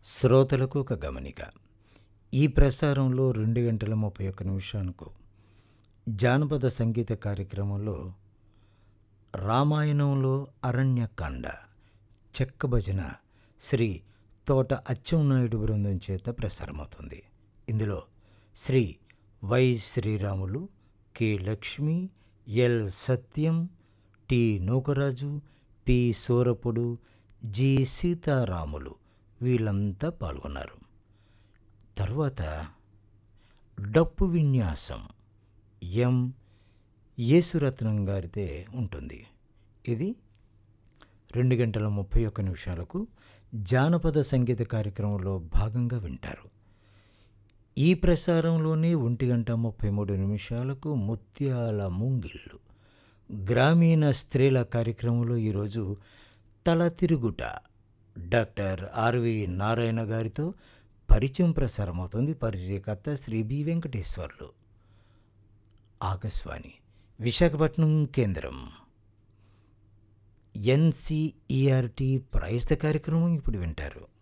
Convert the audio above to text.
శ్రోతలకు ఒక గమనిక ఈ ప్రసారంలో రెండు గంటల ముప్పై ఒక్క నిమిషాలకు జానపద సంగీత కార్యక్రమంలో రామాయణంలో అరణ్యకాండ చెక్క భజన శ్రీ తోట అచ్చెన్నాయుడు బృందం చేత ప్రసారమవుతుంది ఇందులో Shri Y Sriramulu K Lakshmi L Satyam T Nookaraju P Surapudu G Sitaramulu వీళ్ళంతా పాల్గొన్నారు తర్వాత డప్పు విన్యాసం ఎం యేసురత్నం గారితే ఉంటుంది ఇది రెండు గంటల ముప్పై ఒక్క నిమిషాలకు జానపద సంగీత కార్యక్రమంలో భాగంగా వింటారు ఈ ప్రసారంలోనే ఒంటి గంట ముప్పై మూడు నిమిషాలకు ముత్యాల ముంగిళ్ళు గ్రామీణ స్త్రీల కార్యక్రమంలో ఈరోజు తల తిరుగుట డాక్టర్ ఆర్వి నారాయణ గారితో పరిచయం ప్రసారమవుతుంది పరిచయకర్త శ్రీ బి వెంకటేశ్వర్లు ఆకాశవాణి విశాఖపట్నం కేంద్రం ఎన్సిఈఆర్టీ ప్రాయస్త కార్యక్రమం ఇప్పుడు వింటారు